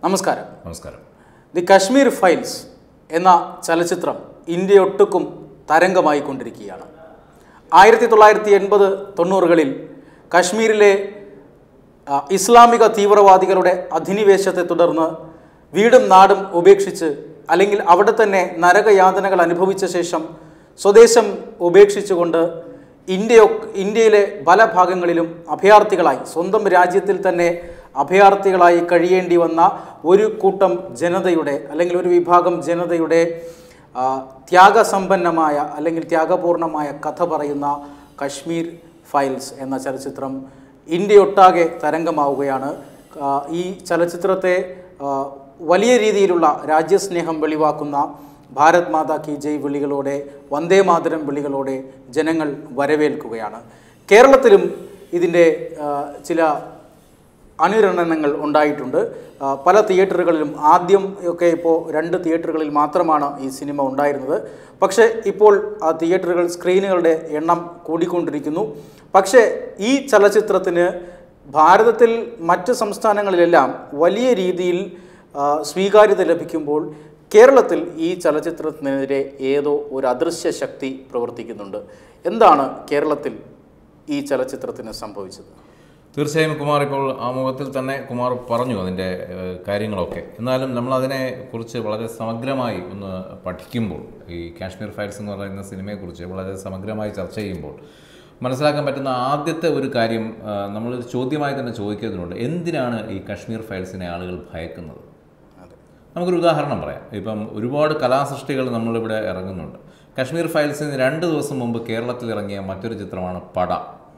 നമസ്കാരം നമസ്കാരം the Kashmir files എന്ന ചലച്ചിത്രം ഇന്ത്യയൊട്ടുക്കും തരംഗമായി കൊണ്ടിരിക്കുകയാണ് ആയിരത്തി തൊള്ളായിരത്തി എൺപത് തൊണ്ണൂറുകളിൽ കശ്മീരിലെ ആ, ഇസ്ലാമിക തീവ്രവാദികളുടെ അധിനിവേശത്തെ തുടർന്ന് വീടും നാടും ഉപേക്ഷിച്ച് അല്ലെങ്കിൽ അവിടെ തന്നെ നരകയാതനകൾ അനുഭവിച്ച ശേഷം സ്വദേശം ഉപേക്ഷിച്ചുകൊണ്ട് ഇന്ത്യ ഇന്ത്യയിലെ പല ഭാഗങ്ങളിലും അഭയാർത്ഥികളായി സ്വന്തം രാജ്യത്തിൽ തന്നെ അഭയാർത്ഥികളായി കഴിയേണ്ടി വന്ന ഒരു കൂട്ടം ജനതയുടെ അല്ലെങ്കിൽ ഒരു വിഭാഗം ജനതയുടെ ആ, ത്യാഗസമ്പന്നമായ അല്ലെങ്കിൽ ത്യാഗപൂർണമായ കഥ പറയുന്ന കശ്മീർ ഫയൽസ് എന്ന ചലച്ചിത്രം ഇന്ത്യയൊട്ടാകെ തരംഗമാവുകയാണ് ആ, ഈ ചലച്ചിത്രത്തെ ആ, വലിയ രീതിയിലുള്ള രാജ്യസ്നേഹം വെളിവാക്കുന്ന ഭാരത് മാതാ കി ജയ് വിളികളോടെ വന്ദേ മാതരം വിളികളോടെ ജനങ്ങൾ വരവേൽക്കുകയാണ് കേരളത്തിലും ഇതിൻ്റെ ആ, ചില അനുരണനങ്ങൾ ഉണ്ടായിട്ടുണ്ട് ആ, പല തിയേറ്ററുകളിലും ആദ്യം ഒക്കെ ഇപ്പോൾ രണ്ട് തിയേറ്ററുകളിൽ മാത്രമാണ് ഈ സിനിമ ഉണ്ടായിരുന്നത് പക്ഷേ ഇപ്പോൾ ആ തിയേറ്ററുകൾ സ്ക്രീനുകളുടെ എണ്ണം കൂടിക്കൊണ്ടിരിക്കുന്നു പക്ഷേ ഈ ചലച്ചിത്രത്തിന് ഭാരതത്തിൽ മറ്റ് സംസ്ഥാനങ്ങളിലെല്ലാം വലിയ രീതിയിൽ ആ, സ്വീകാര്യത ലഭിക്കുമ്പോൾ കേരളത്തിൽ ഈ ചലച്ചിത്രത്തിനെതിരെ ഏതോ ഒരു അദൃശ്യ ശക്തി പ്രവർത്തിക്കുന്നുണ്ട് എന്താണ് കേരളത്തിൽ ഈ ചലച്ചിത്രത്തിന് സംഭവിച്ചത് തീർച്ചയായും കുമാർ ഇപ്പോൾ ആമുഖത്തിൽ തന്നെ കുമാർ പറഞ്ഞു അതിൻ്റെ ഏഹ്, കാര്യങ്ങളൊക്കെ എന്നാലും നമ്മൾ അതിനെ കുറിച്ച് വളരെ സമഗ്രമായി ഒന്ന് പഠിക്കുമ്പോൾ ഈ കാശ്മീർ ഫയൽസ് എന്ന് പറയുന്ന സിനിമയെക്കുറിച്ച് വളരെ സമഗ്രമായി ചർച്ച ചെയ്യുമ്പോൾ മനസ്സിലാക്കാൻ പറ്റുന്ന ആദ്യത്തെ ഒരു കാര്യം ആ, നമ്മളൊരു ചോദ്യമായി തന്നെ ചോദിക്കുന്നതിനുണ്ട് എന്തിനാണ് ഈ കാശ്മീർ ഫയൽസിനെ ആളുകൾ ഭയക്കുന്നത് അതെ നമുക്കൊരു ഉദാഹരണം പറയാം ഇപ്പം ഒരുപാട് കലാസൃഷ്ടികൾ നമ്മളിവിടെ ഇറങ്ങുന്നുണ്ട് കാശ്മീർ ഫയൽസിന് രണ്ട് ദിവസം മുമ്പ് കേരളത്തിൽ ഇറങ്ങിയ മറ്റൊരു ചിത്രമാണ് പട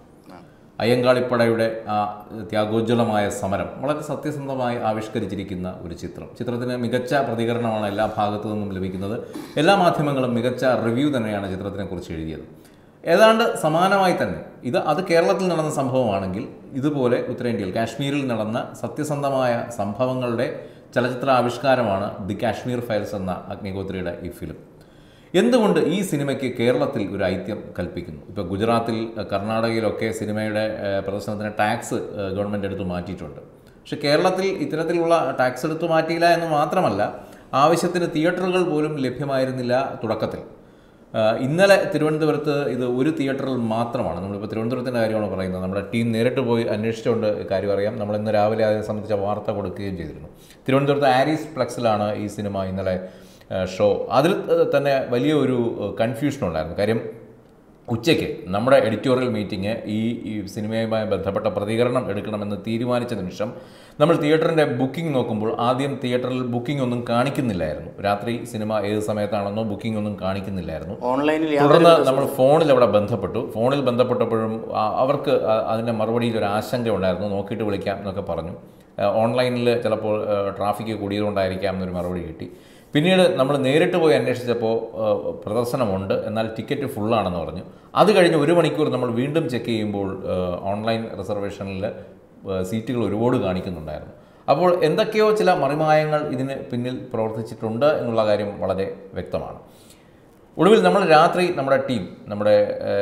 അയ്യങ്കാളിപ്പടയുടെ ആ ത്യാഗോജ്വലമായ സമരം വളരെ സത്യസന്ധമായി ആവിഷ്കരിച്ചിരിക്കുന്ന ഒരു ചിത്രം ചിത്രത്തിന് മികച്ച പ്രതികരണമാണ് എല്ലാ ഭാഗത്തു നിന്നും ലഭിക്കുന്നത് എല്ലാ മാധ്യമങ്ങളും മികച്ച റിവ്യൂ തന്നെയാണ് ചിത്രത്തിനെക്കുറിച്ച് എഴുതിയത് ഏതാണ്ട് സമാനമായി തന്നെ ഇത് അത് കേരളത്തിൽ നടന്ന സംഭവമാണെങ്കിൽ ഇതുപോലെ ഉത്തരേന്ത്യയിൽ കാശ്മീരിൽ നടന്ന സത്യസന്ധമായ സംഭവങ്ങളുടെ ചലച്ചിത്ര ആവിഷ്കാരമാണ് ദി കാശ്മീർ ഫയൽസ് എന്ന അഗ്നിഹോത്രിയുടെ ഈ ഫിലിം എന്തുകൊണ്ട് ഈ സിനിമയ്ക്ക് കേരളത്തിൽ ഒരു ഐത്യം കൽപ്പിക്കുന്നു ഇപ്പോൾ ഗുജറാത്തിൽ അഹ് കർണാടകയിലൊക്കെ സിനിമയുടെ ഏഹ്, പ്രദർശനത്തിന് ടാക്സ് ഏഹ്, ഗവൺമെൻറ് എടുത്ത് മാറ്റിയിട്ടുണ്ട് പക്ഷേ കേരളത്തിൽ ഇത്തരത്തിലുള്ള ടാക്സ് എടുത്തു മാറ്റിയില്ല എന്ന് മാത്രമല്ല ആവശ്യത്തിന് തിയേറ്ററുകൾ പോലും ലഭ്യമായിരുന്നില്ല തുടക്കത്തിൽ ആഹ്, ഇന്നലെ തിരുവനന്തപുരത്ത് ഇത് ഒരു തിയേറ്ററിൽ മാത്രമാണ് നമ്മളിപ്പോൾ തിരുവനന്തപുരത്തിൻ്റെ കാര്യമാണ് പറയുന്നത് നമ്മുടെ ടീം നേരിട്ട് പോയി അന്വേഷിച്ചുകൊണ്ട് കാര്യം അറിയാം നമ്മൾ ഇന്ന് രാവിലെ അതിനെ സംബന്ധിച്ച വാർത്ത കൊടുക്കുകയും ചെയ്തിരുന്നു തിരുവനന്തപുരത്ത് ആരീസ് പ്ലക്സിലാണ് ഈ സിനിമ ഇന്നലെ ഏഹ് ഷോ അതിൽ ഏഹ് തന്നെ വലിയ ഒരു കൺഫ്യൂഷൻ ഉണ്ടായിരുന്നു കാര്യം ഉച്ചയ്ക്ക് നമ്മുടെ എഡിറ്റോറിയൽ മീറ്റിംഗ് ഈ ഈ സിനിമയുമായി ബന്ധപ്പെട്ട പ്രതികരണം എടുക്കണമെന്ന് തീരുമാനിച്ച നിമിഷം നമ്മൾ തിയേറ്ററിൻ്റെ ബുക്കിംഗ് നോക്കുമ്പോൾ ആദ്യം തിയേറ്ററിൽ ബുക്കിംഗ് ഒന്നും കാണിക്കുന്നില്ലായിരുന്നു രാത്രി സിനിമ ഏത് സമയത്താണെന്നോ ബുക്കിംഗ് ഒന്നും കാണിക്കുന്നില്ലായിരുന്നു ഓൺലൈനിൽ തുടർന്ന് നമ്മൾ ഫോണിൽ അവിടെ ബന്ധപ്പെട്ടു ഫോണിൽ ബന്ധപ്പെട്ടപ്പോഴും ആ- അവർക്ക് ആ- അതിൻ്റെ മറുപടിയിൽ ഒരു ആശങ്ക ഉണ്ടായിരുന്നു നോക്കിയിട്ട് വിളിക്കാം എന്നൊക്കെ പറഞ്ഞു ഓൺലൈനിൽ ചിലപ്പോൾ ട്രാഫിക് കൂടിയതുകൊണ്ടായിരിക്കാം എന്നൊരു മറുപടി കിട്ടി പിന്നീട് നമ്മൾ നേരിട്ട് പോയി അന്വേഷിച്ചപ്പോൾ ആ, പ്രദർശനമുണ്ട് എന്നാൽ ടിക്കറ്റ് ഫുള്ളാണെന്ന് പറഞ്ഞു അത് കഴിഞ്ഞ് ഒരു മണിക്കൂർ നമ്മൾ വീണ്ടും ചെക്ക് ചെയ്യുമ്പോൾ ആ, ഓൺലൈൻ റിസർവേഷനിൽ ആ, സീറ്റുകൾ ഒരുപാട് കാണിക്കുന്നുണ്ടായിരുന്നു അപ്പോൾ എന്തൊക്കെയോ ചില മറിമായങ്ങൾ ഇതിന് പിന്നിൽ പ്രവർത്തിച്ചിട്ടുണ്ട് എന്നുള്ള കാര്യം വളരെ വ്യക്തമാണ് ഒടുവിൽ നമ്മൾ രാത്രി നമ്മുടെ ടീം നമ്മുടെ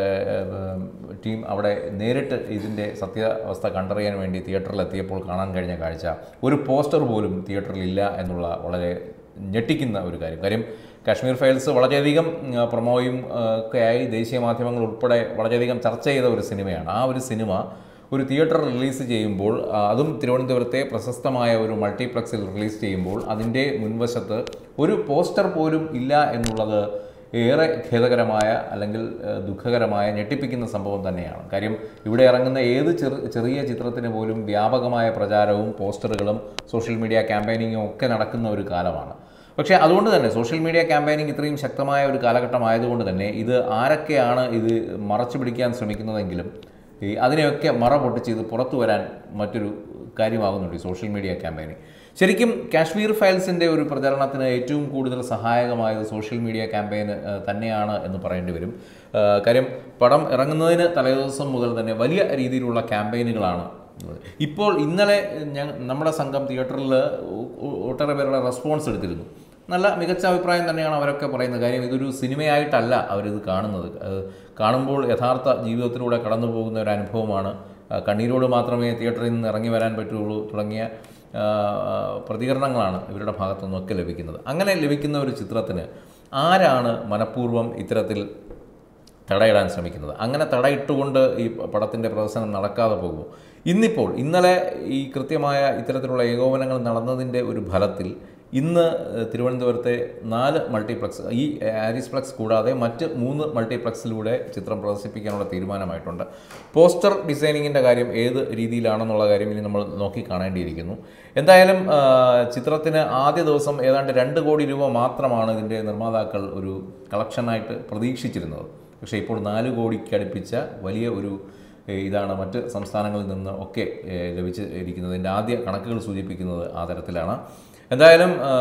ഏഹ്, ടീം അവിടെ നേരിട്ട് ഇതിൻ്റെ സത്യാവസ്ഥ കണ്ടറിയാൻ വേണ്ടി തിയേറ്ററിൽ എത്തിയപ്പോൾ കാണാൻ കഴിഞ്ഞ കാഴ്ച ഒരു പോസ്റ്റർ പോലും തിയേറ്ററിൽ ഇല്ല എന്നുള്ള വളരെ ഞെട്ടിക്കുന്ന ഒരു കാര്യം കാര്യം കാശ്മീർ ഫയൽസ് വളരെയധികം ഉം, പ്രൊമോയും ആ, ഒക്കെ ആയി ദേശീയ മാധ്യമങ്ങൾ ഉൾപ്പെടെ വളരെയധികം ചർച്ച ചെയ്ത ഒരു സിനിമയാണ് ആ ഒരു സിനിമ ഒരു തിയേറ്റർ റിലീസ് ചെയ്യുമ്പോൾ ആ, അതും തിരുവനന്തപുരത്തെ പ്രശസ്തമായ ഒരു മൾട്ടിപ്ലക്സിൽ റിലീസ് ചെയ്യുമ്പോൾ അതിൻ്റെ മുൻവശത്ത് ഒരു പോസ്റ്റർ പോലും ഇല്ല എന്നുള്ളത് ഏറെ ഖേദകരമായ അല്ലെങ്കിൽ ഏഹ്, ദുഃഖകരമായ ഞെട്ടിപ്പിക്കുന്ന സംഭവം തന്നെയാണ് കാര്യം ഇവിടെ ഇറങ്ങുന്ന ഏത് ചെറു ചെറിയ ചിത്രത്തിന് പോലും വ്യാപകമായ പ്രചാരവും പോസ്റ്ററുകളും സോഷ്യൽ മീഡിയ ക്യാമ്പയിനിങ്ങും ഒക്കെ നടക്കുന്ന ഒരു കാലമാണ് പക്ഷേ അതുകൊണ്ട് തന്നെ സോഷ്യൽ മീഡിയ ക്യാമ്പയിനിങ് ഇത്രയും ശക്തമായ ഒരു കാലഘട്ടമായതുകൊണ്ട് തന്നെ ഇത് ആരൊക്കെയാണ് ഇത് മറച്ചു പിടിക്കാൻ ശ്രമിക്കുന്നതെങ്കിലും ഈ അതിനെയൊക്കെ മറ പൊട്ടിച്ച് ഇത് പുറത്തു വരാൻ മറ്റൊരു കാര്യമാകുന്നുണ്ട് ഈ സോഷ്യൽ മീഡിയ ക്യാമ്പയിനിങ് ശരിക്കും കാശ്മീർ ഫയൽസിൻ്റെ ഒരു പ്രചരണത്തിന് ഏറ്റവും കൂടുതൽ സഹായകമായത് സോഷ്യൽ മീഡിയ ക്യാമ്പയിൻ തന്നെയാണ് എന്ന് പറയേണ്ടി വരും ആ, കാര്യം പടം ഇറങ്ങുന്നതിന് തലേദിവസം മുതൽ തന്നെ വലിയ രീതിയിലുള്ള ക്യാമ്പയിനുകളാണ് ഉള്ളത്. ഇപ്പോൾ ഇന്നലെ ഞാൻ നമ്മുടെ സംഘം തിയേറ്ററിൽ ഒട്ടേറെ പേരുടെ റെസ്പോൺസ് എടുത്തിരുന്നു നല്ല മികച്ച അഭിപ്രായം തന്നെയാണ് അവരൊക്കെ പറയുന്നത് കാര്യം ഇതൊരു സിനിമയായിട്ടല്ല അവരിത് കാണുന്നത് അത് കാണുമ്പോൾ യഥാർത്ഥ ജീവിതത്തിലൂടെ കടന്നു പോകുന്ന ഒരു അനുഭവമാണ് ആ, കണ്ണീരോട് മാത്രമേ തിയേറ്ററിൽ നിന്ന് ഇറങ്ങി വരാൻ പറ്റുള്ളൂ തുടങ്ങിയ ആ, പ്രതികരണങ്ങളാണ് ഇവരുടെ ഭാഗത്തു നിന്നൊക്കെ ലഭിക്കുന്നത് അങ്ങനെ ലഭിക്കുന്ന ഒരു ചിത്രത്തിന് ആരാണ് മനഃപൂർവ്വം ഇത്തരത്തിൽ തടയിടാൻ ശ്രമിക്കുന്നത് അങ്ങനെ തടയിട്ടുകൊണ്ട് ഈ പടത്തിൻ്റെ പ്രദർശനം നടക്കാതെ പോകുമോ ഇന്നിപ്പോൾ ഇന്നലെ ഈ കൃത്യമായ ഇത്തരത്തിലുള്ള ഏകോപനങ്ങൾ നടന്നതിൻ്റെ ഒരു ഫലത്തിൽ ഇന്ന് ഏഹ്, തിരുവനന്തപുരത്തെ നാല് മൾട്ടിപ്ലക്സ് ഈ ആരിസ് പ്ലക്സ് കൂടാതെ മറ്റ് മൂന്ന് മൾട്ടിപ്ലക്സിലൂടെ ചിത്രം പ്രദർശിപ്പിക്കാനുള്ള തീരുമാനമായിട്ടുണ്ട് പോസ്റ്റർ ഡിസൈനിങ്ങിൻ്റെ കാര്യം ഏത് രീതിയിലാണെന്നുള്ള കാര്യം ഇനി നമ്മൾ നോക്കി കാണേണ്ടിയിരിക്കുന്നു എന്തായാലും ആ, ചിത്രത്തിന് ആദ്യ ദിവസം ഏതാണ്ട് രണ്ട് കോടി രൂപ മാത്രമാണ് ഇതിൻ്റെ നിർമ്മാതാക്കൾ ഒരു കളക്ഷനായിട്ട് പ്രതീക്ഷിച്ചിരുന്നത് പക്ഷേ ഇപ്പോൾ നാല് കോടിക്ക് അടുപ്പിച്ച വലിയ ഒരു ഏ, ഇതാണ് മറ്റ് സംസ്ഥാനങ്ങളിൽ നിന്ന് ഒക്കെ ഏ, ലഭിച്ച് ഇരിക്കുന്നതിൻ്റെ ആദ്യ കണക്കുകൾ സൂചിപ്പിക്കുന്നത് ആ തരത്തിലാണ് എന്തായാലും ആ,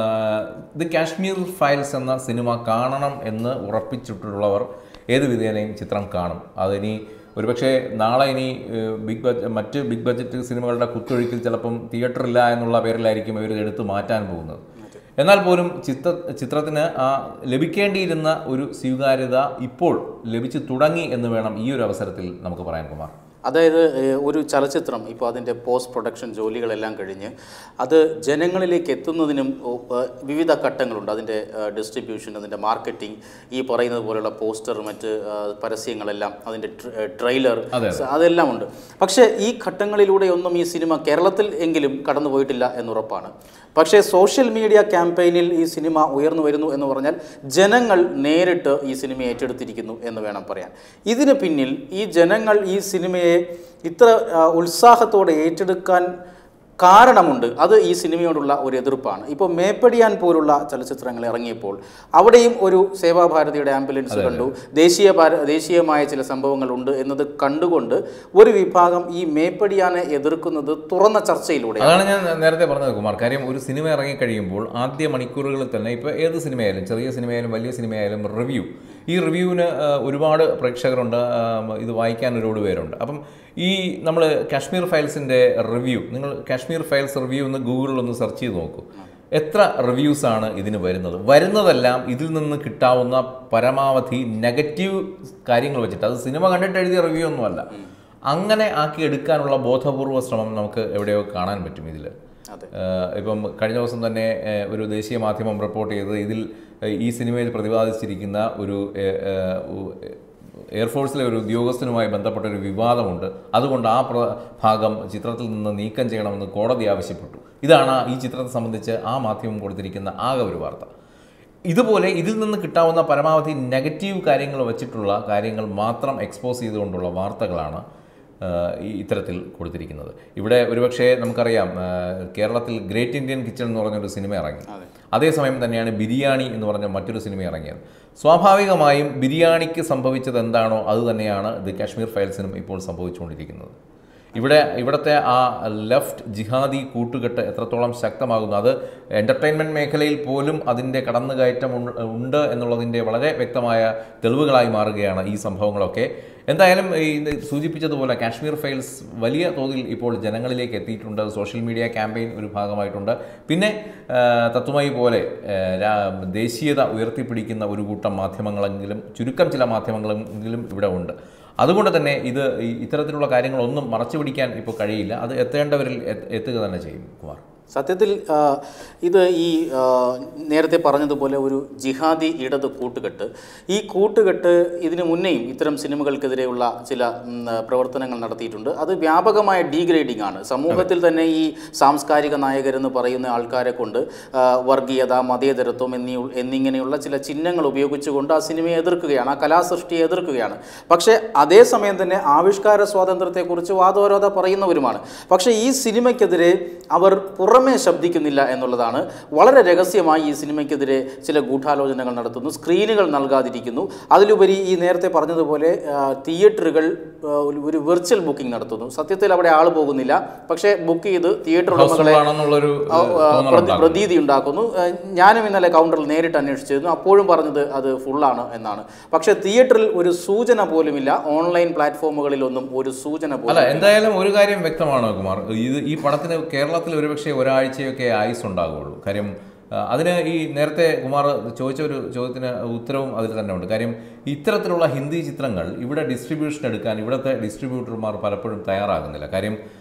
ദി കാശ്മീർ ഫയൽസ് എന്ന സിനിമ കാണണം എന്ന് ഉറപ്പിച്ചിട്ടുള്ളവർ ഏത് വിധേനയും ചിത്രം കാണും അതിനി ഒരുപക്ഷെ നാളെ ഇനി ഏഹ്, ബിഗ് ബഡ്ജറ്റ് മറ്റ് ബിഗ് ബഡ്ജറ്റ് സിനിമകളുടെ കുത്തൊഴുക്കിൽ ചിലപ്പം തിയേറ്ററില്ല എന്നുള്ള പേരിലായിരിക്കും ഇവർ എടുത്ത് മാറ്റാൻ പോകുന്നത് എന്നാൽ പോലും ചിത്ര ചിത്രത്തിന് ആ ലഭിക്കേണ്ടിയിരുന്ന ഒരു സ്വീകാര്യത ഇപ്പോൾ ലഭിച്ചു തുടങ്ങി എന്ന് വേണം ഈ ഒരു അവസരത്തിൽ നമുക്ക് പറയാൻ കുമാർ അതായത് ഏഹ്, ഒരു ചലച്ചിത്രം ഇപ്പോൾ അതിൻ്റെ പോസ്റ്റ് പ്രൊഡക്ഷൻ ജോലികളെല്ലാം കഴിഞ്ഞ് അത് ജനങ്ങളിലേക്ക് എത്തുന്നതിനും ഓ, ഏഹ്, വിവിധ ഘട്ടങ്ങളുണ്ട് അതിൻ്റെ ഡിസ്ട്രിബ്യൂഷൻ അതിൻ്റെ മാർക്കറ്റിംഗ് ഈ പറയുന്നത് പോലെയുള്ള പോസ്റ്റർ മറ്റ് ഏഹ്, പരസ്യങ്ങളെല്ലാം അതിൻ്റെ ട്രെയിലർ അതെ, അതെല്ലാം ഉണ്ട് പക്ഷേ ഈ ഘട്ടങ്ങളിലൂടെയൊന്നും ഈ സിനിമ കേരളത്തിൽ എങ്കിലും കടന്നു പോയിട്ടില്ല എന്നുറപ്പാണ് പക്ഷേ സോഷ്യൽ മീഡിയ ക്യാമ്പയിനിൽ ഈ സിനിമ ഉയർന്നു വരുന്നു എന്ന് പറഞ്ഞാൽ ജനങ്ങൾ നേരിട്ട് ഈ സിനിമ ഏറ്റെടുത്തിരിക്കുന്നു എന്ന് വേണം പറയാൻ ഇതിന് പിന്നിൽ ഈ ജനങ്ങൾ ഈ സിനിമയെ ഇത്ര ആ, ഉത്സാഹത്തോടെ ഏറ്റെടുക്കാൻ കാരണമുണ്ട് അത് ഈ സിനിമയോടുള്ള ഒരു എതിർപ്പാണ് ഇപ്പോൾ മേപ്പടിയാൻ പോലുള്ള ചലച്ചിത്രങ്ങൾ ഇറങ്ങിയപ്പോൾ അവിടെയും ഒരു സേവാഭാരതിയുടെ ആംബുലൻസ് കണ്ടു ദേശീയ ഭാര- ദേശീയമായ ചില സംഭവങ്ങളുണ്ട് എന്നത് കണ്ടുകൊണ്ട് ഒരു വിഭാഗം ഈ മേപ്പടിയാനെ എതിർക്കുന്നത് തുറന്ന ചർച്ചയിലൂടെ അതാണ് ഞാൻ നേരത്തെ പറഞ്ഞത് കുമാർ കാര്യം ഒരു സിനിമ ഇറങ്ങിക്കഴിയുമ്പോൾ ആദ്യ മണിക്കൂറുകളിൽ തന്നെ ഇപ്പോൾ ഏത് സിനിമയായാലും ചെറിയ സിനിമയായാലും വലിയ സിനിമയായാലും റിവ്യൂ ഈ റിവ്യൂവിന് ഒരുപാട് പ്രേക്ഷകരുണ്ട് ആ, ഇത് വായിക്കാൻ ഒരുപാട് പേരുണ്ട് അപ്പം ഈ നമ്മൾ കാശ്മീർ ഫയൽസിൻ്റെ റിവ്യൂ നിങ്ങൾ കാശ്മീർ ഫയൽസ് റിവ്യൂ എന്ന് ഗൂഗിളിൽ ഒന്ന് സെർച്ച് ചെയ്ത് നോക്കൂ എത്ര റിവ്യൂസ് ആണ് ഇതിന് വരുന്നത് വരുന്നതെല്ലാം ഇതിൽ നിന്ന് കിട്ടാവുന്ന പരമാവധി നെഗറ്റീവ് കാര്യങ്ങൾ വെച്ചിട്ട് അത് സിനിമ കണ്ടിട്ട് എഴുതിയ റിവ്യൂ ഒന്നുമല്ല അങ്ങനെ ആക്കി എടുക്കാനുള്ള ബോധപൂർവ ശ്രമം നമുക്ക് എവിടെയോ കാണാൻ പറ്റും ഇതിൽ അതെ ഇപ്പം കഴിഞ്ഞ ദിവസം തന്നെ ഏഹ്, ഒരു ദേശീയ മാധ്യമം റിപ്പോർട്ട് ചെയ്തത് ഇതിൽ ഏഹ്, ഈ സിനിമയിൽ പ്രതിപാദിച്ചിരിക്കുന്ന ഒരു ഏഹ്, ഏഹ്, ഉ- എയർഫോഴ്സിലെ ഒരു ഉദ്യോഗസ്ഥനുമായി ബന്ധപ്പെട്ട ഒരു വിവാദമുണ്ട് അതുകൊണ്ട് ആ പ്ര ഭാഗം ചിത്രത്തിൽ നിന്ന് നീക്കം ചെയ്യണമെന്ന് കോടതി ആവശ്യപ്പെട്ടു ഇതാണ് ഈ ചിത്രത്തെ സംബന്ധിച്ച് ആ മാധ്യമം കൊടുത്തിരിക്കുന്ന ആകെ ഒരു വാർത്ത ഇതുപോലെ ഇതിൽ നിന്ന് കിട്ടാവുന്ന പരമാവധി നെഗറ്റീവ് കാര്യങ്ങൾ വെച്ചിട്ടുള്ള കാര്യങ്ങൾ മാത്രം എക്സ്പോസ് ചെയ്തുകൊണ്ടുള്ള വാർത്തകളാണ് ആഹ്, ഈ ഇത്തരത്തിൽ കൊടുത്തിരിക്കുന്നത് ഇവിടെ ഒരുപക്ഷെ നമുക്കറിയാം ആഹ്, കേരളത്തിൽ ഗ്രേറ്റ് ഇന്ത്യൻ കിച്ചൺ എന്ന് പറഞ്ഞൊരു സിനിമ ഇറങ്ങി അതേസമയം തന്നെയാണ് ബിരിയാണി എന്ന് പറഞ്ഞ മറ്റൊരു സിനിമ ഇറങ്ങിയത് സ്വാഭാവികമായും ബിരിയാണിക്ക് സംഭവിച്ചത് എന്താണോ അത് തന്നെയാണ് ദി കാശ്മീർ ഫയൽസിനും ഇപ്പോൾ സംഭവിച്ചുകൊണ്ടിരിക്കുന്നത് ഇവിടെ ഇവിടുത്തെ ആ ലെഫ്റ്റ് ജിഹാദി കൂട്ടുകെട്ട് എത്രത്തോളം ശക്തമാകുന്നു അത് എൻ്റർടൈൻമെൻറ്റ് മേഖലയിൽ പോലും അതിൻ്റെ കടന്നുകയറ്റം ഉൺ- ഉണ്ട് എന്നുള്ളതിൻ്റെ വളരെ വ്യക്തമായ തെളിവുകളായി മാറുകയാണ് ഈ സംഭവങ്ങളൊക്കെ എന്തായാലും ഈ ഇത് സൂചിപ്പിച്ചതുപോലെ കാശ്മീർ ഫയൽസ് വലിയ തോതിൽ ഇപ്പോൾ ജനങ്ങളിലേക്ക് എത്തിയിട്ടുണ്ട് സോഷ്യൽ മീഡിയ ക്യാമ്പയിൻ ഒരു ഭാഗമായിട്ടുണ്ട് പിന്നെ ആ, തത്വമായി പോലെ ആ, രാ- ദേശീയത ഉയർത്തിപ്പിടിക്കുന്ന ഒരു കൂട്ടം മാധ്യമങ്ങളെങ്കിലും ചുരുക്കം ചില മാധ്യമങ്ങളെങ്കിലും ഇവിടെ ഉണ്ട് അതുകൊണ്ട് തന്നെ ഇത് ഈ ഇത്തരത്തിലുള്ള കാര്യങ്ങളൊന്നും മറച്ചു പിടിക്കാൻ ഇപ്പോൾ കഴിയില്ല അത് എത്തേണ്ടവരിൽ എത്ത- എത്തുക തന്നെ ചെയ്യും കുമാർ സത്യത്തിൽ ആ, ഇത് ഈ ആ, നേരത്തെ പറഞ്ഞതുപോലെ ഒരു ജിഹാദി ഇടത് കൂട്ടുകെട്ട് ഈ കൂട്ടുകെട്ട് ഇതിനു മുന്നേയും ഇത്തരം സിനിമകൾക്കെതിരെയുള്ള ചില ഉം, പ്രവർത്തനങ്ങൾ നടത്തിയിട്ടുണ്ട് അത് വ്യാപകമായ ഡീഗ്രേഡിംഗ് ആണ് സമൂഹത്തിൽ തന്നെ ഈ സാംസ്കാരിക നായകരെന്ന് പറയുന്ന ആൾക്കാരെ കൊണ്ട് ആ, വർഗീയത മതേതരത്വം എന്നീ എന്നിങ്ങനെയുള്ള ചില ചിഹ്നങ്ങൾ ഉപയോഗിച്ചുകൊണ്ട് ആ സിനിമയെ എതിർക്കുകയാണ് ആ കലാസൃഷ്ടിയെ എതിർക്കുകയാണ് പക്ഷേ അതേസമയം തന്നെ ആവിഷ്കാര സ്വാതന്ത്ര്യത്തെക്കുറിച്ച് വാദോരോധ പറയുന്നവരുമാണ് പക്ഷേ ഈ സിനിമയ്ക്കെതിരെ അവർ പുറമേ ശബ്ദിക്കുന്നില്ല എന്നുള്ളതാണ് വളരെ രഹസ്യമായി ഈ സിനിമയ്ക്കെതിരെ ചില ഗൂഢാലോചനകൾ നടത്തുന്നു സ്ക്രീനുകൾ നൽകാതിരിക്കുന്നു അതിലുപരി ഈ നേരത്തെ പറഞ്ഞതുപോലെ ആ, തിയേറ്ററുകൾ ആ, ഒരു- ഒരു വെർച്വൽ ബുക്കിംഗ് നടത്തുന്നു സത്യത്തിൽ അവിടെ ആൾ പോകുന്നില്ല പക്ഷേ ബുക്ക് ചെയ്ത് തിയേറ്റർ ഉടമകളെ ആണെന്നുള്ളൊരു ആ, ആ, പ്രതി- പ്രതീതി ഉണ്ടാക്കുന്നു ആ, ഞാനും ഇന്നലെ കൗണ്ടറിൽ നേരിട്ട് അന്വേഷിച്ചിരുന്നു അപ്പോഴും പറഞ്ഞത് അത് ഫുള്ളാണ് എന്നാണ് പക്ഷേ തിയേറ്ററിൽ ഒരു സൂചന പോലുമില്ല ഓൺലൈൻ പ്ലാറ്റ്ഫോമുകളിലൊന്നും ഒരു സൂചന അല്ല പോലും എന്തായാലും ഒരു കാര്യം വ്യക്തമാണ് കുമാർ ഇത് ഈ പടത്തിന് കേരളത്തിൽ ഒരുപക്ഷെ ഒരാഴ്ചയൊക്കെ ആയുസ് ഉണ്ടാകുള്ളൂ കാര്യം ആ, അതിന് ഈ നേരത്തെ കുമാർ ചോദിച്ച ഒരു ചോദ്യത്തിന് ഉത്തരവും അതിൽ തന്നെ ഉണ്ട് കാര്യം ഇത്തരത്തിലുള്ള ഹിന്ദി ചിത്രങ്ങൾ ഇവിടെ ഡിസ്ട്രിബ്യൂഷൻ എടുക്കാൻ ഇവിടുത്തെ ഡിസ്ട്രിബ്യൂട്ടർമാർ പലപ്പോഴും തയ്യാറാകുന്നില്ല കാര്യം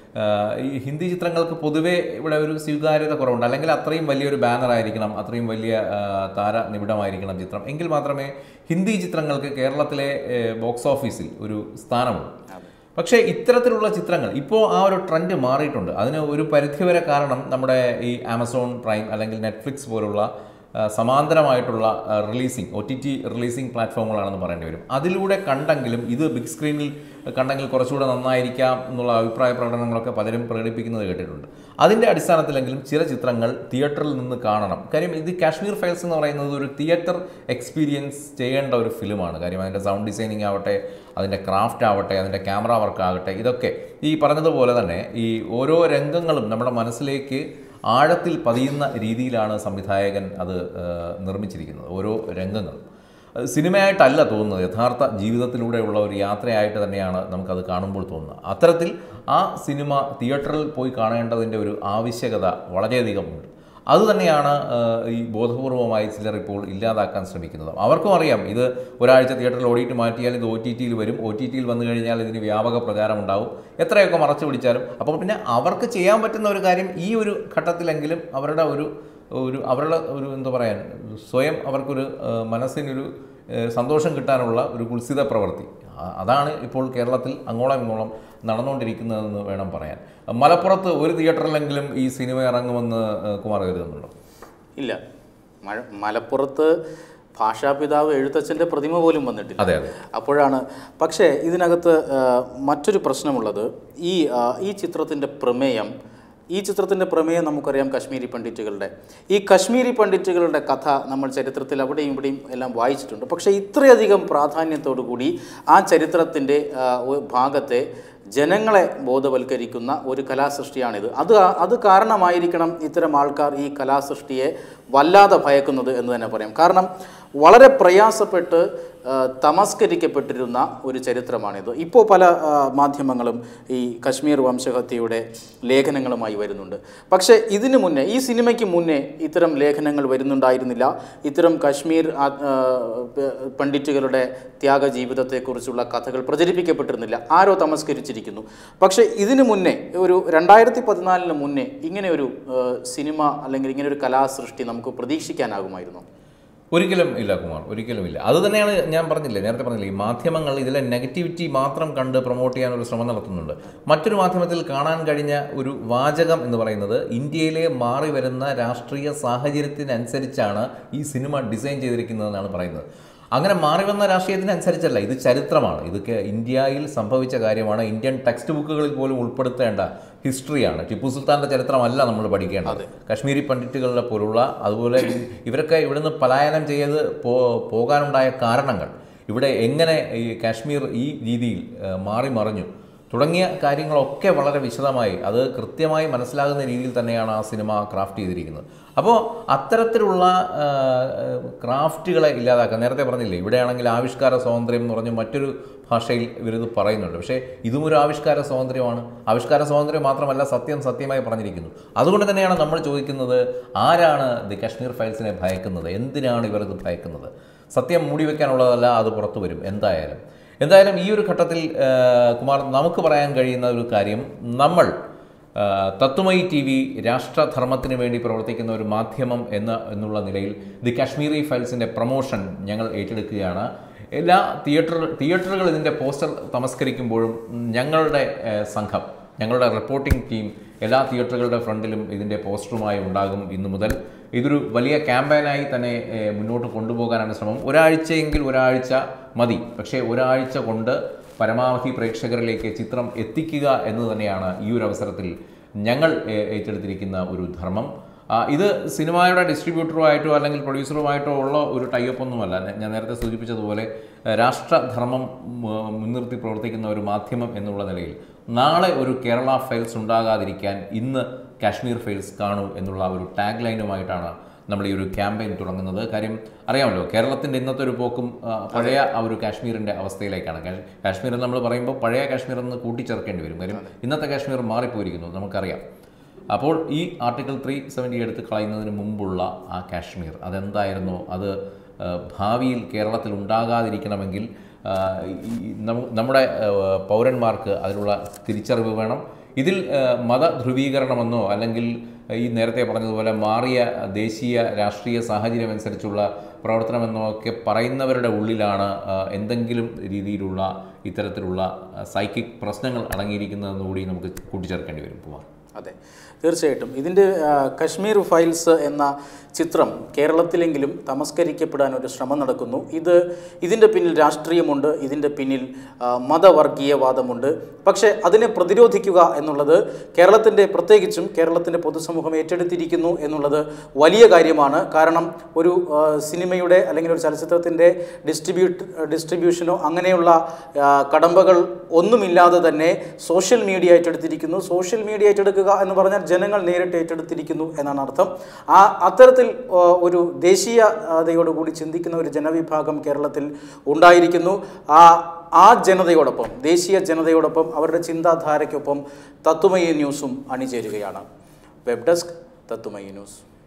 ആ, ഈ ഹിന്ദി ചിത്രങ്ങൾക്ക് പൊതുവേ ഇവിടെ ഒരു സ്വീകാര്യത കുറവുണ്ട് അല്ലെങ്കിൽ അത്രയും വലിയൊരു ബാനർ ആയിരിക്കണം അത്രയും വലിയ ആ, താര നിബിഡമായിരിക്കണം ചിത്രം എങ്കിൽ മാത്രമേ ഹിന്ദി ചിത്രങ്ങൾക്ക് കേരളത്തിലെ ബോക്സ് ഓഫീസിൽ ഒരു സ്ഥാനമുള്ളൂ പക്ഷേ ഇത്തരത്തിലുള്ള ചിത്രങ്ങൾ ഇപ്പോൾ ആ ഒരു ട്രെൻഡ് മാറിയിട്ടുണ്ട് അതിന് ഒരു പരിധിവരെ കാരണം നമ്മുടെ ഈ ആമസോൺ പ്രൈം അല്ലെങ്കിൽ നെറ്റ്ഫ്ലിക്സ് പോലുള്ള ആ, സമാന്തരമായിട്ടുള്ള releasing O T T releasing പ്ലാറ്റ്ഫോമുകളാണെന്ന് പറയേണ്ടി വരും അതിലൂടെ കണ്ടെങ്കിലും ഇത് ബിഗ് സ്ക്രീനിൽ കണ്ടെങ്കിൽ കുറച്ചുകൂടെ നന്നായിരിക്കാം എന്നുള്ള അഭിപ്രായ പ്രകടനങ്ങളൊക്കെ പലരും പ്രകടിപ്പിക്കുന്നത് കേട്ടിട്ടുണ്ട് അതിൻ്റെ അടിസ്ഥാനത്തിലെങ്കിലും ചില ചിത്രങ്ങൾ തിയേറ്ററിൽ നിന്ന് കാണണം കാര്യം ഇത് കാശ്മീർ ഫയൽസ് എന്ന് പറയുന്നത് ഒരു തിയേറ്റർ എക്സ്പീരിയൻസ് ചെയ്യേണ്ട ഒരു ഫിലിമാണ് കാര്യം അതിൻ്റെ സൗണ്ട് ഡിസൈനിങ് ആവട്ടെ അതിൻ്റെ ക്രാഫ്റ്റ് ആവട്ടെ അതിൻ്റെ ക്യാമറ വർക്ക് ആകട്ടെ ഇതൊക്കെ ഈ പറഞ്ഞതുപോലെ തന്നെ ഈ ഓരോ രംഗങ്ങളും നമ്മുടെ മനസ്സിലേക്ക് ആഴത്തിൽ പതിയുന്ന രീതിയിലാണ് സംവിധായകൻ അത് ആ, നിർമ്മിച്ചിരിക്കുന്നത് ഓരോ രംഗങ്ങളും അത് സിനിമയായിട്ടല്ല തോന്നുന്നത് യഥാർത്ഥ ജീവിതത്തിലൂടെയുള്ള ഒരു യാത്രയായിട്ട് തന്നെയാണ് നമുക്കത് കാണുമ്പോൾ തോന്നുന്നത് അത്തരത്തിൽ ആ സിനിമ തിയേറ്ററിൽ പോയി കാണേണ്ടതിൻ്റെ ഒരു ആവശ്യകത വളരെയധികം ഉണ്ട് അതുതന്നെയാണ് ആ, ഈ ബോധപൂർവമായി ചിലർ ഇപ്പോൾ ഇല്ലാതാക്കാൻ ശ്രമിക്കുന്നത് അവർക്കും അറിയാം ഇത് ഒരാഴ്ച തിയേറ്ററിൽ ഓടിയിട്ട് മാറ്റിയാൽ ഇത് ഒ ടി ടിയിൽ വരും ഒ ടി ടിയിൽ വന്നു കഴിഞ്ഞാൽ ഇതിന് വ്യാപക പ്രചാരം ഉണ്ടാവും എത്രയൊക്കെ മറച്ചു പിടിച്ചാലും അപ്പോൾ പിന്നെ അവർക്ക് ചെയ്യാൻ പറ്റുന്ന ഒരു കാര്യം ഈ ഒരു ഘട്ടത്തിലെങ്കിലും അവരുടെ ഒരു ഒരു അവരുടെ ഒരു എന്താ പറയാൻ സ്വയം അവർക്കൊരു ആ, മനസ്സിനൊരു ആ, സന്തോഷം കിട്ടാനുള്ള ഒരു കുൽസിത പ്രവൃത്തി ആ- അതാണ് ഇപ്പോൾ കേരളത്തിൽ അങ്ങോളം ഇങ്ങോളം നടന്നുകൊണ്ടിരിക്കുന്നതെന്ന് വേണം പറയാൻ മലപ്പുറത്ത് ഒരു തിയേറ്ററിലെങ്കിലും ഈ സിനിമ ഇറങ്ങുമെന്ന് ആ, കുമാർ കരുതുന്നുണ്ടോ ഇല്ല മഴ മലപ്പുറത്ത് ഭാഷാപിതാവ് എഴുത്തച്ഛൻ്റെ പ്രതിമ പോലും വന്നിട്ടില്ല അതെ അതെ അപ്പോഴാണ് പക്ഷേ ഇതിനകത്ത് ആ, മറ്റൊരു പ്രശ്നമുള്ളത് ഈ ആ, ഈ ചിത്രത്തിൻ്റെ പ്രമേയം ഈ ചിത്രത്തിൻ്റെ പ്രമേയം നമുക്കറിയാം കശ്മീരി പണ്ഡിറ്റുകളുടെ ഈ കശ്മീരി പണ്ഡിറ്റുകളുടെ കഥ നമ്മൾ ചരിത്രത്തിൽ അവിടെയും ഇവിടെയും എല്ലാം വായിച്ചിട്ടുണ്ട് പക്ഷേ ഇത്രയധികം പ്രാധാന്യത്തോടു കൂടി ആ ചരിത്രത്തിൻ്റെ ആ, ഒരു ഭാഗത്തെ ജനങ്ങളെ ബോധവൽക്കരിക്കുന്ന ഒരു കലാസൃഷ്ടിയാണിത് അത് അത് കാരണമായിരിക്കണം ഇത്തരം ആൾക്കാർ ഈ കലാസൃഷ്ടിയെ വല്ലാതെ ഭയക്കുന്നത് എന്ന് തന്നെ പറയാം കാരണം വളരെ പ്രയാസപ്പെട്ട് ആ, തമസ്കരിക്കപ്പെട്ടിരുന്ന ഒരു ചരിത്രമാണിത് ഇപ്പോൾ പല ആ, മാധ്യമങ്ങളും ഈ കശ്മീർ വംശഹത്യയുടെ ലേഖനങ്ങളുമായി വരുന്നുണ്ട് പക്ഷേ ഇതിനു മുന്നേ ഈ സിനിമയ്ക്ക് മുന്നേ ഇത്തരം ലേഖനങ്ങൾ വരുന്നുണ്ടായിരുന്നില്ല ഇത്തരം കശ്മീർ ആ, ആ, പ- പണ്ഡിറ്റുകളുടെ ത്യാഗ ജീവിതത്തെക്കുറിച്ചുള്ള കഥകൾ പ്രചരിപ്പിക്കപ്പെട്ടിരുന്നില്ല ആരോ തമസ്കരിച്ചിരിക്കുന്നു പക്ഷേ ഇതിനു മുന്നേ ഒരു രണ്ടായിരത്തി പതിനാലിന് മുന്നേ ഇങ്ങനെ ഒരു ആ, സിനിമ അല്ലെങ്കിൽ ഇങ്ങനെ ഒരു കലാസൃഷ്ടി നമുക്ക് പ്രതീക്ഷിക്കാനാകുമായിരുന്നു ഒരിക്കലും ഇല്ല കുമാർ ഒരിക്കലും ഇല്ല അത് തന്നെയാണ് ഞാൻ പറഞ്ഞില്ലേ നേരത്തെ പറഞ്ഞില്ലേ ഈ മാധ്യമങ്ങൾ ഇതിലെ നെഗറ്റിവിറ്റി മാത്രം കണ്ട് പ്രൊമോട്ട് ചെയ്യാൻ ഒരു ശ്രമം നടത്തുന്നുണ്ട് മറ്റൊരു മാധ്യമത്തിൽ കാണാൻ കഴിഞ്ഞ ഒരു വാചകം എന്ന് പറയുന്നത് ഇന്ത്യയിലെ മാറി വരുന്ന രാഷ്ട്രീയ സാഹചര്യത്തിനനുസരിച്ചാണ് ഈ സിനിമ ഡിസൈൻ ചെയ്തിരിക്കുന്നതെന്നാണ് പറയുന്നത് അങ്ങനെ മാറി വന്ന രാഷ്ട്രീയത്തിനനുസരിച്ചല്ല ഇത് ചരിത്രമാണ് ഇതൊക്കെ ഇന്ത്യയിൽ സംഭവിച്ച കാര്യമാണ് ഇന്ത്യൻ ടെക്സ്റ്റ് ബുക്കുകളിൽ പോലും ഉൾപ്പെടുത്തേണ്ട ഹിസ്റ്ററിയാണ് ടിപ്പു സുൽത്താൻ്റെ ചരിത്രമല്ല നമ്മൾ പഠിക്കേണ്ടത് കശ്മീരി പണ്ഡിറ്റുകളുടെ പോലുള്ള അതുപോലെ ഈ- ഇവരൊക്കെ ഇവിടുന്ന് പലായനം ചെയ്ത് പോ പോകാനുണ്ടായ കാരണങ്ങൾ ഇവിടെ എങ്ങനെ ഈ കാശ്മീർ ഈ രീതിയിൽ ഏഹ്, മാറി മറിഞ്ഞു തുടങ്ങിയ കാര്യങ്ങളൊക്കെ വളരെ വിശദമായി അത് കൃത്യമായി മനസ്സിലാകുന്ന രീതിയിൽ തന്നെയാണ് ആ സിനിമ ക്രാഫ്റ്റ് ചെയ്തിരിക്കുന്നത് അപ്പോൾ അത്തരത്തിലുള്ള ആ, ക്രാഫ്റ്റുകളെ ഇല്ലാതാക്കാൻ നേരത്തെ പറഞ്ഞില്ലേ ഇവിടെയാണെങ്കിൽ ആവിഷ്കാര സ്വാതന്ത്ര്യം എന്ന് പറഞ്ഞ് മറ്റൊരു ഭാഷയിൽ ഇവരിത് പറയുന്നുണ്ട് പക്ഷേ ഇതും ഒരു ആവിഷ്കാര സ്വാതന്ത്ര്യമാണ് ആവിഷ്കാര സ്വാതന്ത്ര്യം മാത്രമല്ല സത്യം സത്യമായി പറഞ്ഞിരിക്കുന്നു അതുകൊണ്ട് തന്നെയാണ് നമ്മൾ ചോദിക്കുന്നത് ആരാണ് ദി കാശ്മീർ ഫയൽസിനെ ഭയക്കുന്നത് എന്തിനാണ് ഇവർ ഇത് ഭയക്കുന്നത് സത്യം മൂടിവെക്കാനുള്ളതല്ല അത് പുറത്തു വരും എന്തായാലും എന്തായാലും ഈ ഒരു ഘട്ടത്തിൽ ആ, കുമാർ നമുക്ക് പറയാൻ കഴിയുന്ന ഒരു കാര്യം നമ്മൾ ആ, തത്വമയി ടി വി രാഷ്ട്രധർമ്മത്തിന് വേണ്ടി പ്രവർത്തിക്കുന്ന ഒരു മാധ്യമം എന്ന എന്നുള്ള നിലയിൽ ദി കാശ്മീരി ഫയൽസിൻ്റെ പ്രൊമോഷൻ ഞങ്ങൾ ഏറ്റെടുക്കുകയാണ് എല്ലാ തിയേറ്റർ തിയേറ്ററുകൾ ഇതിൻ്റെ പോസ്റ്റർ തമസ്കരിക്കുമ്പോഴും ഞങ്ങളുടെ ആ, സംഘം ഞങ്ങളുടെ റിപ്പോർട്ടിംഗ് ടീം എല്ലാ തിയേറ്ററുകളുടെ ഫ്രണ്ടിലും ഇതിൻ്റെ പോസ്റ്ററുമായി ഉണ്ടാകും ഇന്നു മുതൽ ഇതൊരു വലിയ ക്യാമ്പയിനായി തന്നെ ഏഹ്, മുന്നോട്ട് കൊണ്ടുപോകാനാണ് ശ്രമം ഒരാഴ്ചയെങ്കിൽ ഒരാഴ്ച മതി പക്ഷേ ഒരാഴ്ച കൊണ്ട് പരമാവധി പ്രേക്ഷകരിലേക്ക് ചിത്രം എത്തിക്കുക എന്ന് തന്നെയാണ് ഈ ഒരു അവസരത്തിൽ ഞങ്ങൾ ഏഹ്, ഏറ്റെടുത്തിരിക്കുന്ന ഒരു ധർമ്മം ആ, ഇത് സിനിമയുടെ ഡിസ്ട്രിബ്യൂട്ടറുമായിട്ടോ അല്ലെങ്കിൽ പ്രൊഡ്യൂസറുമായിട്ടോ ഉള്ള ഒരു ടൈപ്പ് ഒന്നുമല്ല ഞാൻ- ഞാൻ നേരത്തെ സൂചിപ്പിച്ചതുപോലെ ഏഹ്, രാഷ്ട്രധർമ്മം മു- മുൻനിർത്തി പ്രവർത്തിക്കുന്ന ഒരു മാധ്യമം എന്നുള്ള നിലയിൽ നാളെ ഒരു കേരള ഫയൽസ് ഉണ്ടാകാതിരിക്കാൻ ഇന്ന് കാശ്മീർ ഫയൽസ് കാണൂ എന്നുള്ള ഒരു ടാഗ് ലൈനുമായിട്ടാണ് നമ്മൾ ഈ ഒരു ക്യാമ്പയിൻ തുടങ്ങുന്നത് കാര്യം അറിയാമല്ലോ കേരളത്തിൻ്റെ ഇന്നത്തെ ഒരു പോക്കും ആ, പഴയ ആ ഒരു കാശ്മീരിൻ്റെ അവസ്ഥയിലേക്കാണ് കാ- കാശ്മീർ എന്ന് നമ്മൾ പറയുമ്പോൾ പഴയ കാശ്മീർ എന്ന് കൂട്ടിച്ചേർക്കേണ്ടി വരും കാര്യം ഇന്നത്തെ കാശ്മീർ മാറിപ്പോയിരിക്കുന്നു നമുക്കറിയാം അപ്പോൾ ഈ ആർട്ടിക്കിൾ ത്രീ സെവൻറ്റി എടുത്ത് കളയുന്നതിന് മുമ്പുള്ള ആ കാശ്മീർ അതെന്തായിരുന്നോ അത് ആ, ഭാവിയിൽ കേരളത്തിൽ ഉണ്ടാകാതിരിക്കണമെങ്കിൽ ആ, ഈ- ഈ നമു- നമ്മുടെ ആ, പൗരന്മാർക്ക് അതിനുള്ള തിരിച്ചറിവ് വേണം ഇതിൽ ആ, മത ധ്രുവീകരണമെന്നോ അല്ലെങ്കിൽ ഈ നേരത്തെ പറഞ്ഞതുപോലെ മാറിയ ദേശീയ രാഷ്ട്രീയ സാഹചര്യം അനുസരിച്ചുള്ള പ്രവർത്തനമെന്നോ ഒക്കെ പറയുന്നവരുടെ ഉള്ളിലാണ് ആ, എന്തെങ്കിലും രീതിയിലുള്ള ഇത്തരത്തിലുള്ള സൈക്കിക് പ്രശ്നങ്ങൾ അടങ്ങിയിരിക്കുന്നതെന്ന് കൂടി നമുക്ക് കൂട്ടിച്ചേർക്കേണ്ടി വരും കുമാർ അതെ തീർച്ചയായിട്ടും ഇതിൻ്റെ ആ, കശ്മീർ ഫയൽസ് എന്ന ചിത്രം കേരളത്തിലെങ്കിലും തമസ്കരിക്കപ്പെടാൻ ഒരു ശ്രമം നടക്കുന്നു ഇത് ഇതിൻ്റെ പിന്നിൽ രാഷ്ട്രീയമുണ്ട് ഇതിൻ്റെ പിന്നിൽ ആ, മതവർഗീയവാദമുണ്ട് പക്ഷേ അതിനെ പ്രതിരോധിക്കുക എന്നുള്ളത് കേരളത്തിൻ്റെ പ്രത്യേകിച്ചും കേരളത്തിൻ്റെ പൊതുസമൂഹം ഏറ്റെടുത്തിരിക്കുന്നു എന്നുള്ളത് വലിയ കാര്യമാണ് കാരണം ഒരു ആ, സിനിമയുടെ അല്ലെങ്കിൽ ഒരു ചലച്ചിത്രത്തിൻ്റെ ഡിസ്ട്രിബ്യൂട്ട് ഡിസ്ട്രിബ്യൂഷനോ അങ്ങനെയുള്ള ആ, കടമ്പകൾ ഒന്നുമില്ലാതെ തന്നെ സോഷ്യൽ മീഡിയ ഏറ്റെടുത്തിരിക്കുന്നു സോഷ്യൽ മീഡിയ ഏറ്റെടുക്കുക എന്ന് പറഞ്ഞാൽ ജനങ്ങൾ നേരിട്ട് ഏറ്റെടുത്തിരിക്കുന്നു എന്നാണ് അർത്ഥം ആ അത്തരത്തിൽ ആ, ഒരു ദേശീയതയോടുകൂടി ചിന്തിക്കുന്ന ഒരു ജനവിഭാഗം കേരളത്തിൽ ഉണ്ടായിരിക്കുന്നു ആ ആ ജനതയോടൊപ്പം ദേശീയ ജനതയോടൊപ്പം അവരുടെ ചിന്താധാരയ്ക്കൊപ്പം തത്വമയി ന്യൂസും അണിചേരുകയാണ് വെബ് ഡെസ്ക് തത്വമയി ന്യൂസ്